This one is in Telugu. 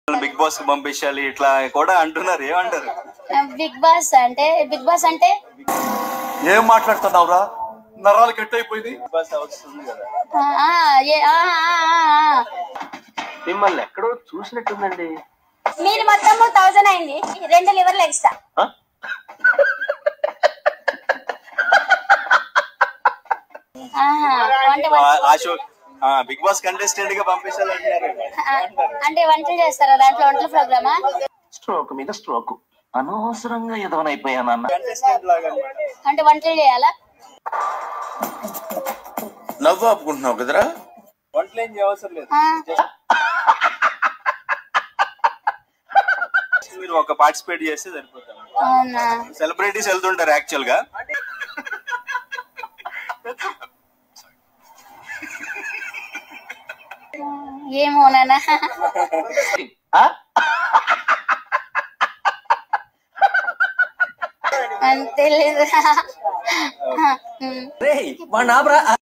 బిగ్ బాస్ కి పంపించాలి ఇట్లా కూడా అంటున్నారు ఏమంటారు బిగ్ బాస్ అంటే బిగ్ బాస్ అంటే ఏం మాట్లాడుతున్నావురా నరాలు కట్ అయిపోయింది బిగ్ బాస్ వస్తుంది కదా ఆ, ఆ, ఏ- ఆ, ఆ, ఆ, ఆ. మిమ్మల్ని ఎక్కడో చూసినట్టుందండి మీరు మొత్తము థౌజండ్ అయింది రెండు లివర్లు ఎక్స్ట్రా ఆ? ఆహా, వంట ఆ- వంట- ఆ షో బిగ్ బాస్ కంటెస్టెంట్ గా పంపించాలి అంటున్నారు ఆ, అంటే వంటలు చేస్తారా దాంట్లో వంటల ప్రోగ్రామా స్ట్రోక్ మీద స్ట్రోక్ అనవసరంగా ఎదవనైపోయాను అన్న కంటెస్టెంట్ లాగా అంటే వంటలు చేయాలా నవ్వు ఆపుకుంటున్నావు కదరా వంటలు ఏం చేయవసరం లేదు ఆ, మీరు ఒక పార్టిసిపేట్ చేస్తే సరిపోతాం అవునా సెలబ్రిటీస్ వెళ్తుంటారు యాక్చువల్ గా ఏమోనా ఆ? అని తెలీదు ఉమ్. రేయ్ వాడిని ఆపరా